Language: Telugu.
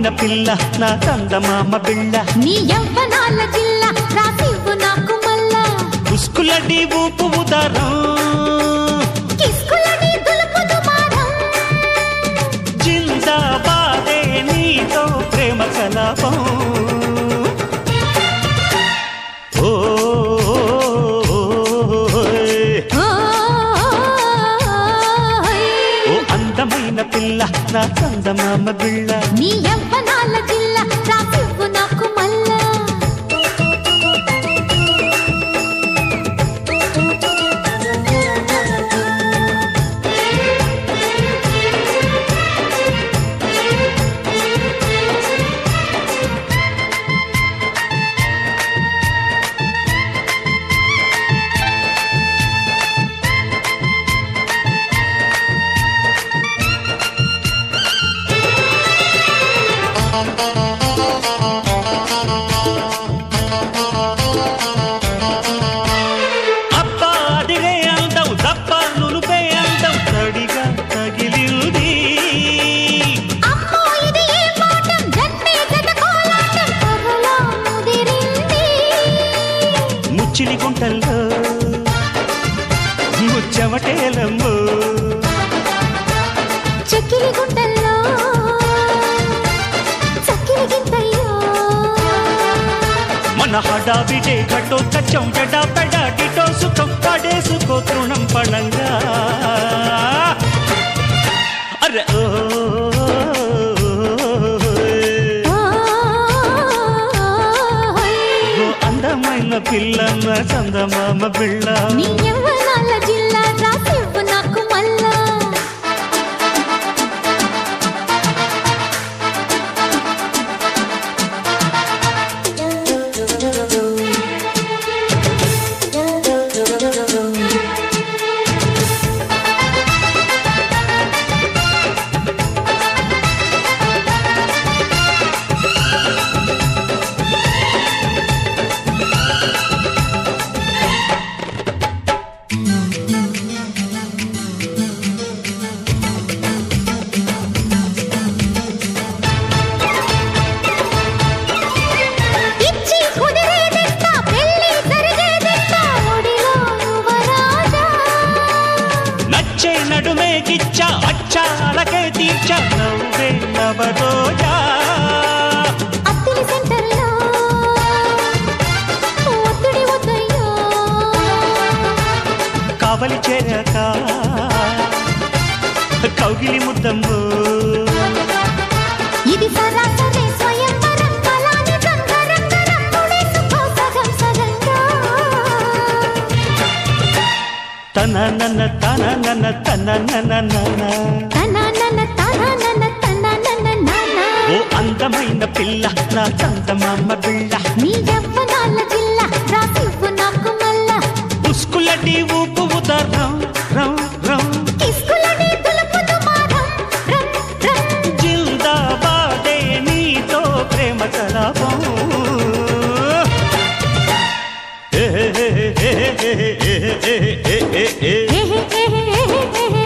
అందమైన పిల్ల నా చందమామ బిళ్ళ నీ యవ్వనాల జిల్లా రాసివ్వు నాకు మళ్ళా ఉస్కులడి ఊపు ఉదరం కిస్కులని దులుపుదు మారం జిందాబాదే నీతో ప్రేమ కలాపం ఓ ఓయ్. ఓ, ఓ అందమైన పిల్ల నా చందమామ బిళ్ళ నీ యవ్వనాల జిల్లా రాసివ్వు నాకు మళ్ళా అబ్బా అదిరే అందం దప్ప నునుపే అందం తడిగా తగిలింది అమ్మో ఇది ఏ పాఠం జన్మే జత కోలాటం పగలా ముదిరింది ముచ్చిలి గుంటల్లో ముచ్చమటేలమ్మో చెక్కిలి గుంటల్లో చక్కిలి గింతయ్యో మన హడావిడే కట్టో కచ్చం జడా పెడా డిటో సుఖం పడేసుకో తృణం పడంగా అరే ఓ ఓ అందమైన పిల్లన్న చందమామ బిళ్ళ నీ యవ్వనాల జిల్లా రాసివ్వు నాకు మళ్ళా ఇచ్చి కుదిరేదెంత పెళ్లి జరిగేదెంత ఒడిలో యువరాజా నచ్చే నడుమే కిచ్చా అచ్చాలకే తీర్చా నవ్వే నవరోజా అత్తిలి సెంటర్లో ఒత్తిడి వద్దయ్యో కావలి చేరాక కౌగిలి ముద్దమ్ము ఇది సరాసరి స్వయంవరం కళాని రంగరంగరం ముడేసుకో సగం సగంగా తన నన్న తన నన్న తన నన్న నన్న తననన తననన తననన నాన ఓ అందమైన పిల్ల నా చందమామ బిళ్ళ నీ యవ్వనాల జిల్లా రాసివ్వు నాకు మళ్ళా ఉస్కులటి ఊపు ఉదరం రం రం కిస్కులని దులుపుదు మారం రం రం జిందాబాదే నీతో ప్రేమ కలాపం ఏ ఏ ఏ ఏ ఏ ఏ ఏ ఏ ఏ హే హే హే హే హే హే